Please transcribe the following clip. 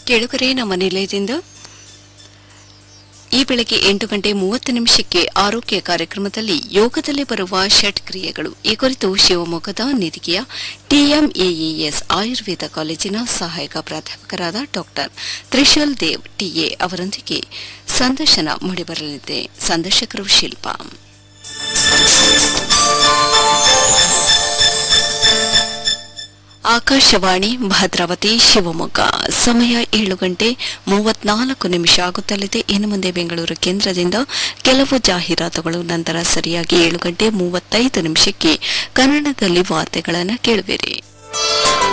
ಕೆಳಗರೆ ನಮ್ಮ ನಿಲಯದಿಂದ ಈ ಬೆಳಗ್ಗೆ ಎಂಟು ಗಂಟೆ ಮೂವತ್ತು ನಿಮಿಷಕ್ಕೆ ಆರೋಗ್ಯ ಕಾರ್ಯಕ್ರಮದಲ್ಲಿ ಯೋಗದಲ್ಲಿ ಬರುವ ಷಟ್ ಕ್ರಿಯೆಗಳು ಈ ಕುರಿತು ಶಿವಮೊಗ್ಗದ ನಿಧಿಗೆಯ ಟಿಎಂಎಇಎಸ್ ಆಯುರ್ವೇದ ಕಾಲೇಜಿನ ಸಹಾಯಕ ಪ್ರಾಧ್ಯಾಪಕರಾದ ಡಾಕ್ಟರ್ ತ್ರಿಶೂಲ್ ದೇವ್ ಟಿಎ ಅವರೊಂದಿಗೆ ಸಂದರ್ಶನ ಮೂಡಿಬರಲಿದೆ ಸಂದರ್ಶಕರು ಶಿಲ್ಪಾ ಆಕಾಶವಾಣಿ ಭದ್ರಾವತಿ ಶಿವಮೊಗ್ಗ ಸಮಯ ಏಳು ಗಂಟೆ ಮೂವತ್ನಾಲ್ಕು ನಿಮಿಷ ಆಗುತ್ತಲಿದೆ ಇನ್ನು ಮುಂದೆ ಬೆಂಗಳೂರು ಕೇಂದ್ರದಿಂದ ಕೆಲವು ಜಾಹೀರಾತುಗಳು ನಂತರ ಸರಿಯಾಗಿ ಏಳು ಗಂಟೆ ಮೂವತ್ತೈದು ನಿಮಿಷಕ್ಕೆ ಕನ್ನಡದಲ್ಲಿ ವಾರ್ತೆಗಳನ್ನು ಕೇಳುವಿರಿ